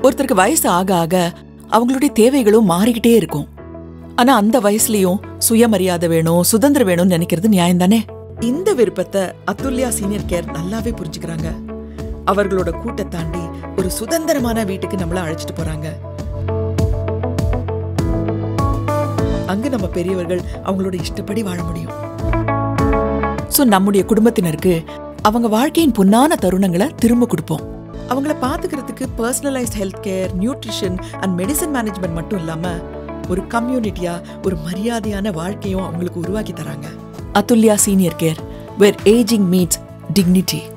ஒருத்தருக்கு வயசு ஆக ஆக அவங்களுடைய தேவைகளும் மாறிக்கிட்டே இருக்கும் ஆனா அந்த வயசுலயும் சுயமரியாதை வேணும் சுதந்திரம் வேணும்னு நினைக்கிறது நியாயம் தானே இந்த விருப்பத்தை அத்துல்யா சீனியர் கேர் நல்லாவே புரிஞ்சுக்கிறாங்க அவர்களோட கூட்டை தாண்டி ஒரு சுதந்திரமான வீட்டுக்கு நம்மள அழைச்சிட்டு போறாங்க அங்க நம்ம பெரியவர்கள் அவங்களோட இஷ்டப்படி வாழ முடியும் சோ நம்முடைய குடும்பத்தினருக்கு அவங்க வாழ்க்கையின் பொன்னான தருணங்களை திரும்ப கொடுப்போம் அவங்கள பாத்துக்கிறதுக்கு personalised health care nutrition and medicine management மட்டும் இல்லாம ஒரு கம்யூனிட்டியா ஒரு மரியாதையான வாழ்க்கையும் அவங்களுக்கு உருவாக்கி தராங்க Athulya senior care where ageing meets dignity